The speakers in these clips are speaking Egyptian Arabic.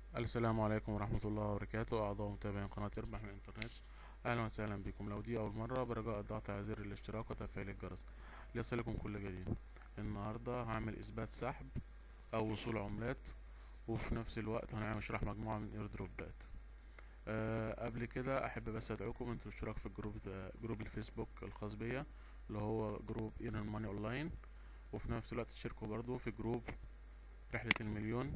السلام عليكم ورحمة الله وبركاته أعضاء ومتابعين قناة اربح من الإنترنت أهلا وسهلا بكم لو دي أول مرة برجاء الضغط على زر الاشتراك وتفعيل الجرس ليصلكم كل جديد النهاردة هعمل إثبات سحب أو وصول عملات وفي نفس الوقت هنعمل شرح مجموعة من ايردروبات أه قبل كده أحب بس أدعوكم أنتوا الاشتراك في الجروب جروب الفيسبوك الخاص بيا اللي هو جروب ايرن ماني أونلاين وفي نفس الوقت تشتركوا برضو في جروب رحلة المليون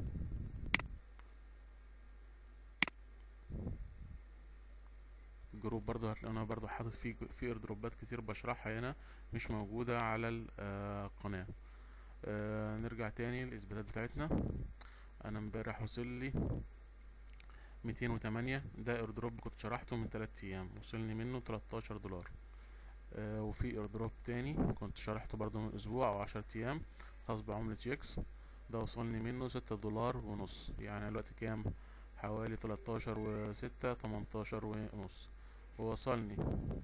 جروب برضو هتلاقوا انا برضو حاطط فيه في ايردروبات كتير بشرحها هنا مش موجودة على القناة آه نرجع تاني الاثباتات بتاعتنا انا امبارح وصل لي ميتين وتمانية ده ايردروب كنت شرحته من تلات ايام وصلني منه تلاتاشر دولار آه وفي ايردروب تاني كنت شرحته برضو من اسبوع او عشرة ايام خاص بعملة يكس ده وصلني منه ستة دولار ونص يعني دلوقتي كام حوالي تلاتاشر وستة تمنتاشر ونص ووصلني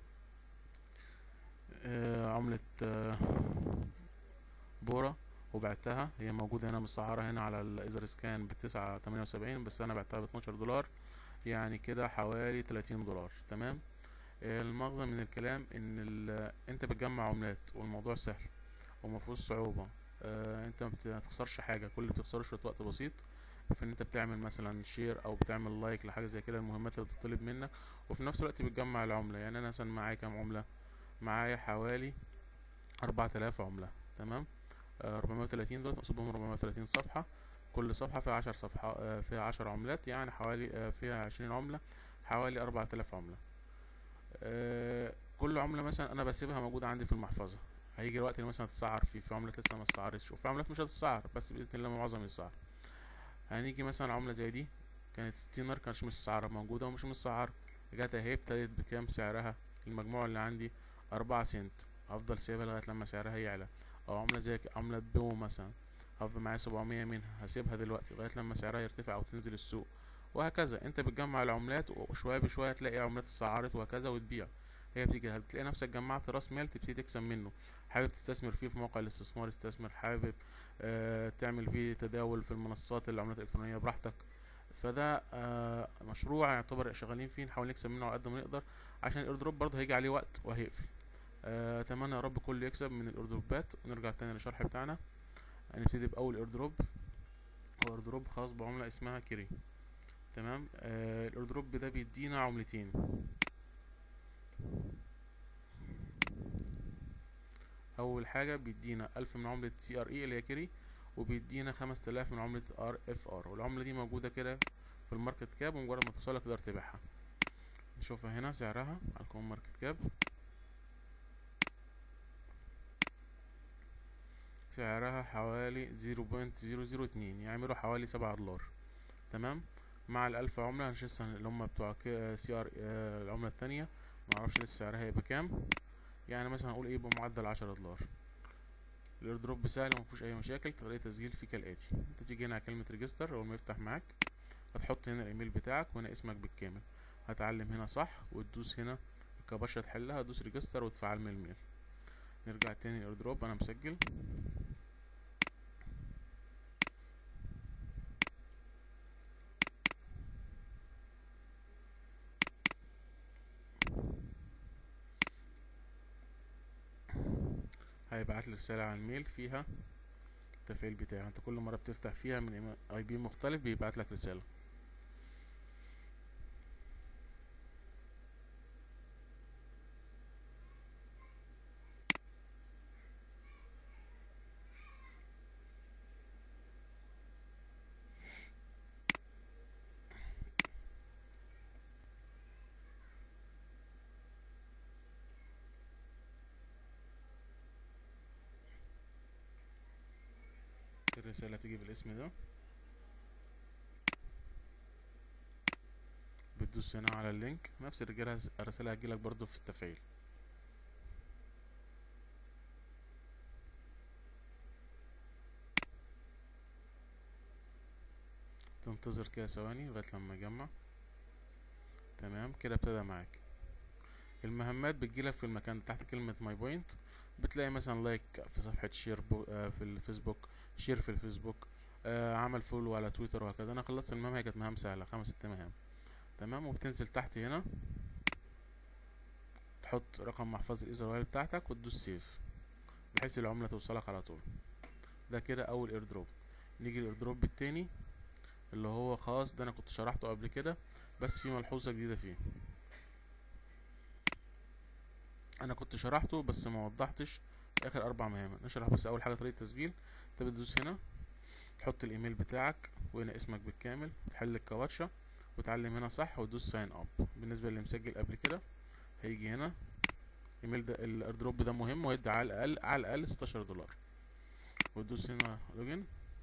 آه عملة آه بورا وبعتها هي موجودة هنا مسعرة هنا على الايزر سكان بتسعة تمانية وسبعين بس انا بعتها باتناشر دولار يعني كده حوالي تلاتين دولار تمام آه المغزى من الكلام ان انت بتجمع عملات والموضوع سهل ومفهوش صعوبة آه انت ما بتخسرش حاجة كل اللي بتخسره شوية وقت بسيط في ان انت بتعمل مثلا شير او بتعمل لايك لحاجه زي كده المهمات اللي بتطلب منك وفي نفس الوقت بتجمع العمله يعني انا مثلا معايا كام عمله معايا حوالي أربعة آلاف عمله تمام أربعمية وتلاتين دول مقصودهم أربعمية وتلاتين صفحه كل صفحه فيها عشر صفحة آه فيها عشر عملات يعني حوالي آه فيها عشرين عمله حوالي أربعة آلاف عمله آه كل عمله مثلا انا بسيبها موجوده عندي في المحفظه هيجي الوقت اللي مثلا هتتسعر فيه في عملات لسه ما اتسعرتش وفي عملات مش هتتسعر بس باذن الله معظم يتسعر هنيجي مثلا عملة زي دي كانت ستينر كانش مسعرة موجودة ومش مسعرة جت اهي ابتدت بكام سعرها المجموع اللي عندي أربعة سنت هفضل سيبها لغاية لما سعرها يعلى أو عملة زي عملة بو مثلا هفضل معايا سبعمية منها هسيبها دلوقتي لغاية لما سعرها يرتفع أو تنزل السوق وهكذا انت بتجمع العملات وشوية بشوية تلاقي عملات اتسعرت وهكذا وتبيع هي بتيجي هتلاقي نفسك جمعت راس مال تبتدي تكسب منه حابب تستثمر فيه في موقع الاستثمار استثمر حابب آه تعمل فيه تداول في المنصات العملات الالكترونيه براحتك فده آه مشروع يعتبر شغالين فيه نحاول نكسب منه على قد ما نقدر عشان الايردروب برضه هيجي عليه وقت وهيقفل آه اتمنى يا رب كل يكسب من الايردروبات ونرجع تاني للشرح بتاعنا هنبتدي باول ايردروب هو ايردروب خاص بعمله اسمها كيري تمام آه الايردروب ده بيدينا عملتين اول حاجه بيدينا ألف من عمله سي ار اي اللي هي كيري وبيدينا خمس تلاف من عمله ار اف ار والعمله دي موجوده كده في الماركت كاب ومجرد ما توصلك تقدر تبيعها نشوفها هنا سعرها على الكوم ماركت كاب سعرها حوالي زيرو بوينت زيرو زيرو اتنين يعملوا حوالي سبعة دولار تمام مع الألف عملة لسه اللي هم بتوع سي ار العملة التانية معرفش لسه سعرها هيبقى كام يعني مثلا هنقول ايه بمعدل عشرة دولار الايردروب سهل ومفيهوش اي مشاكل طريقه التسجيل فيه كالاتي انت تيجي هنا على كلمه ريجستر اول ما يفتح معاك هتحط هنا الايميل بتاعك وهنا اسمك بالكامل هتعلم هنا صح وتدوس هنا الكبشه تحلها تدوس ريجستر وتفعل من الميل نرجع تاني الايردروب انا مسجل هيبعت لك رسالة على الميل فيها التفعيل بتاعه انت كل مرة بتفتح فيها من اي بي مختلف بيبعت لك رسالة الرسالة بتيجي بالاسم ده بتدوس هنا على اللينك نفس الرجالة الرسالة هتجيلك برضو في التفعيل تنتظر كده ثواني لغاية لما يجمع تمام كده ابتدى معاك المهمات بتجيلك في المكان تحت كلمة ماي بوينت بتلاقي مثلا لايك في صفحة شير بو آه في الفيسبوك شير في الفيسبوك آه عمل فولو على تويتر وهكذا انا خلصت المهام هي كانت مهام سهله خمس ست مهام تمام وبتنزل تحت هنا تحط رقم محفظة الايزر واير بتاعتك وتدوس سيف بحيث العملة توصلك على طول ده كده اول ايردروب نيجي الايردروب التاني اللي هو خاص ده انا كنت شرحته قبل كده بس في ملحوظة جديدة فيه انا كنت شرحته بس ما وضحتش اخر اربع مهام نشرح بس اول حاجة طريقة تسجيل انت بتدوس هنا تحط الايميل بتاعك وهنا اسمك بالكامل تحل الكواتشة وتعلم هنا صح وتدوس ساين اب بالنسبة اللي مسجل قبل كده هيجي هنا ايميل ده الايردروب ده مهم ويدي على الاقل على الاقل 16 دولار وتدوس هنا لوجن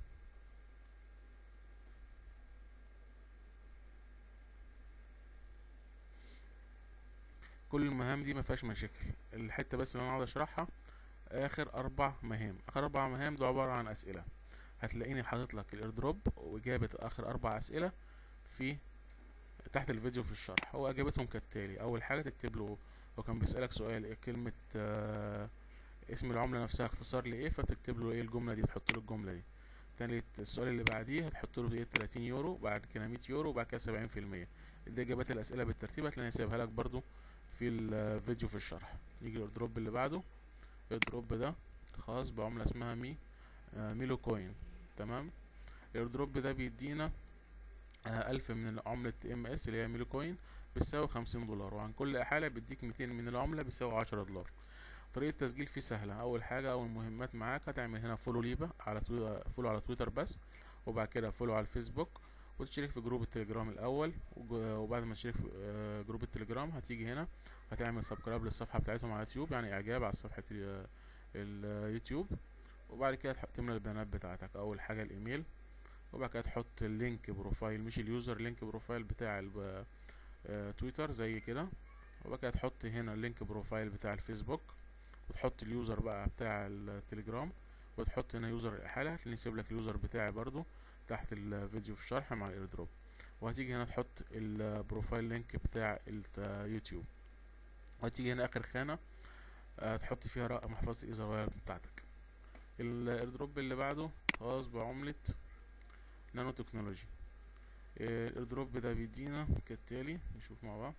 كل المهام دي ما فيهاش مشاكل الحته بس اللي انا عاوز اشرحها اخر اربع مهام اخر اربع مهام دول عباره عن اسئله هتلاقيني حاطط لك الايردروب واجابه اخر اربع اسئله في تحت الفيديو في الشرح هو اجابتهم كالتالي اول حاجه تكتب له هو كان بيسالك سؤال إيه كلمه آه اسم العمله نفسها اختصار لايه فتكتب له ايه الجمله دي تحط له الجمله دي تاني السؤال اللي بعديه هتحط له ايه 30 يورو بعد كده 100 يورو وبعد كده 70% دي اجابات الاسئله بالترتيب هتلاقيني سايبها لك برضو في الفيديو في الشرح يجي الايردروب اللي بعده الايردروب ده خاص بعمله اسمها مي آه ميلو كوين تمام الايردروب ده بيدينا آه ألف من عملة ام اس اللي هي ميلو كوين بتساوي خمسين دولار وعن كل حالة بيديك ميتين من العملة بيساوي عشرة دولار طريقة التسجيل فيه سهلة أول حاجة أول مهمات معاك هتعمل هنا فولو ليبا على تويتر فولو على تويتر بس وبعد كده فولو على الفيسبوك وتشترك في جروب التليجرام الأول وبعد ما تشترك في جروب التليجرام هتيجي هنا هتعمل سبسكرايب للصفحة بتاعتهم على اليوتيوب يعني إعجاب على صفحة اليوتيوب وبعد كده تملى البيانات بتاعتك أول حاجة الإيميل وبعد كده تحط اللينك بروفايل مش اليوزر لينك بروفايل بتاع تويتر زي كده وبعد كده تحط هنا اللينك بروفايل بتاع الفيسبوك وتحط اليوزر بقى بتاع التليجرام وتحط هنا يوزر الحالة هتلاقيني يسيب لك اليوزر بتاعي برضو تحت الفيديو في الشرح مع الايردروب وهتيجي هنا تحط البروفايل لينك بتاع اليوتيوب وهتيجي هنا اخر خانة تحط فيها رقم محفظة الايزر واير بتاعتك الايردروب اللي بعده خاص بعملة نانو تكنولوجي الايردروب ده بيدينا كالتالي نشوف مع بعض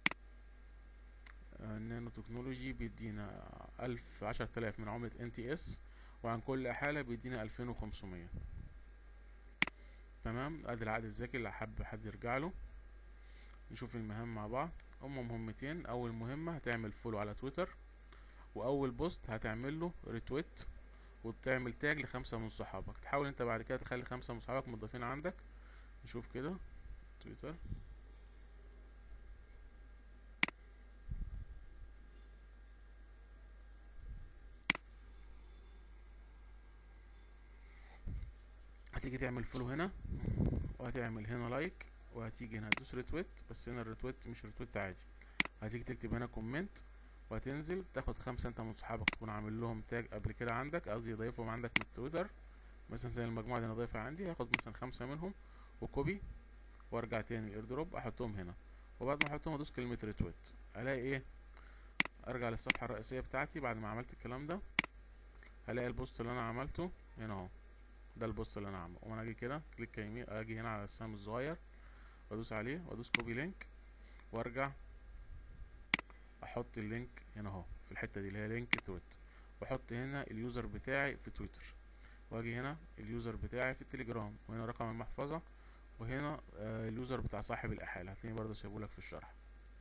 النانو تكنولوجي بيدينا ألف عشر تلاف من عملة ان تي اس وعن كل حالة بيدينا ألفين وخمسمية تمام ادي العقد الذكي اللي حب حد يرجع له نشوف المهام مع بعض هما مهمتين اول مهمة هتعمل فولو على تويتر واول بوست هتعمل له ريتويت وتعمل تاج لخمسة من صحابك تحاول انت بعد كده تخلي خمسة من صحابك مضافين عندك نشوف كده تويتر هتيجي تعمل فولو هنا وهتعمل هنا لايك وهتيجي هنا تدوس ريتويت بس هنا الريتويت مش ريتويت عادي هتيجي تكتب هنا كومنت وهتنزل تاخد خمسة انت من صحابك تكون عامل لهم تاج قبل كده عندك قصدي ضايفهم عندك من تويتر مثلا زي المجموعة دي انا ضايفها عندي هاخد مثلا خمسة منهم وكوبي وارجع تاني الايردروب احطهم هنا وبعد ما احطهم ادوس كلمة ريتويت الاقي ايه ارجع للصفحة الرئيسية بتاعتي بعد ما عملت الكلام ده هلاقي البوست اللي انا عملته هنا اهو ده البوست اللي انا عامله وانا اجي كده كليك يمين اجي هنا على السهم الصغير وادوس عليه وادوس كوبي لينك وارجع احط اللينك هنا اهو في الحته دي اللي هي لينك تويت واحط هنا اليوزر بتاعي في تويتر واجي هنا اليوزر بتاعي في التليجرام وهنا رقم المحفظه وهنا آه اليوزر بتاع صاحب الاحاله هتلاقيني برضه سايبهولك في الشرح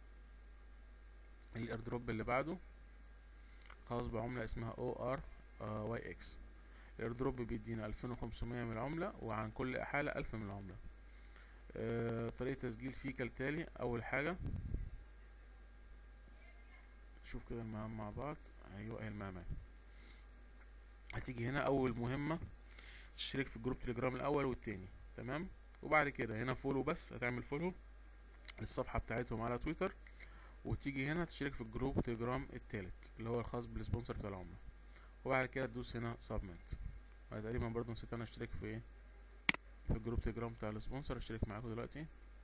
الايردروب اللي بعده خاص بعمله اسمها او ار واي اكس الايردروب بيدينا 2500 من العملة وعن كل احالة 1000 من العملة أه طريقة تسجيل فيه كالتالي اول حاجة شوف كده المهام مع بعض ايوه اهي المهام هتيجي هنا اول مهمة تشترك في جروب تليجرام الاول والتاني تمام وبعد كده هنا فولو بس هتعمل فولو للصفحة بتاعتهم على تويتر وتيجي هنا تشترك في الجروب تليجرام التالت اللي هو الخاص بالسبونسر بتاع العملة وبعد كده تدوس هنا سبمنت انا تقريبا برضو نسيت انا اشترك في ايه في الجروب تليجرام بتاع السبونسر اشترك معاكم دلوقتي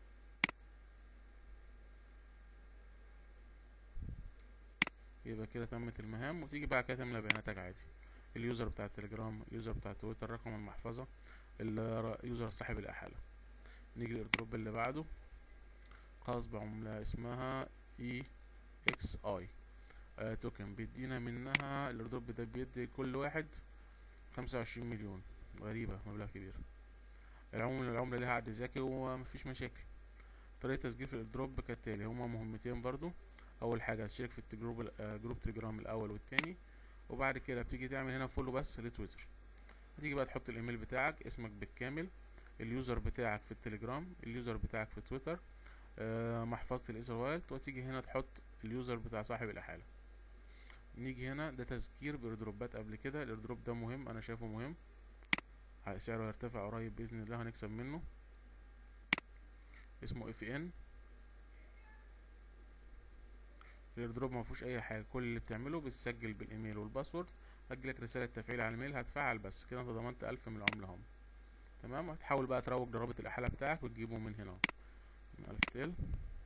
يبقى كده تمت المهام وتيجي بعد كده تملى بياناتك عادي اليوزر بتاع التليجرام اليوزر بتاع تويتر رقم المحفظة اليوزر صاحب الاحالة نيجي الايردروب اللي بعده خاص بعملة اسمها اي اكس اي توكن بيدينا منها الايردروب ده بيدي كل واحد خمسة وعشرين مليون غريبة مبلغ كبير العملة العملة ليها عقد ذكي ومفيش مشاكل طريقة تسجيل في الايردروب كالتالي هما مهمتين برضو اول حاجة تشترك في الجروب جروب تليجرام الاول والتاني وبعد كده بتيجي تعمل هنا فولو بس لتويتر هتيجي بقى تحط الايميل بتاعك اسمك بالكامل اليوزر بتاعك في التليجرام اليوزر بتاعك في تويتر آه محفظة الايثر وايلت وتيجي هنا تحط اليوزر بتاع صاحب الاحالة نيجي هنا ده تذكير بايردروبات قبل كده الايردروب ده مهم انا شايفه مهم سعره هيرتفع قريب باذن الله هنكسب منه اسمه اف ان الايردروب ما فيهوش اي حاجه كل اللي بتعمله بتسجل بالايميل والباسورد هتجيلك رساله تفعيل على الميل هتفعل بس كده انت ضمنت الف من العمله هم تمام هتحاول بقى تروج لرابط الاحاله بتاعك وتجيبه من هنا من الف تل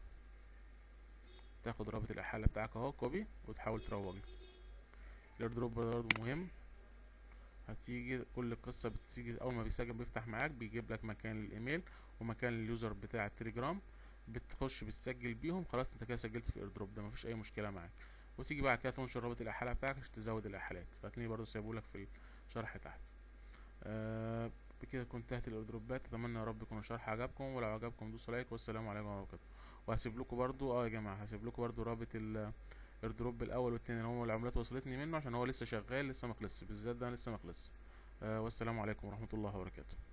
تاخد رابط الاحاله بتاعك اهو كوبي وتحاول تروج له الايردروب برضه مهم هتيجي كل القصة بتيجي أول ما بيسجل بيفتح معاك بيجيب لك مكان للإيميل ومكان لليوزر بتاع التليجرام بتخش بتسجل بيهم خلاص انت كده سجلت في الايردروب ده مفيش أي مشكلة معاك وتيجي بعد كده تنشر رابط الإحالة بتاعك عشان تزود الإحالات هتلاقيه برضه سايبهولك في الشرح تحت آه بكده كنت انتهت الايردروبات اتمنى يا رب يكون الشرح عجبكم ولو عجبكم دوسوا لايك والسلام عليكم ورحمة الله وبركاته وهسيب لكم برضه اه يا جماعة هسيب لكم برضه رابط ال الايردروب الاول والتاني اللي هو العملات وصلتني منه عشان هو لسه شغال لسه مخلصش بالذات ده لسه مخلصش آه والسلام عليكم ورحمة الله وبركاته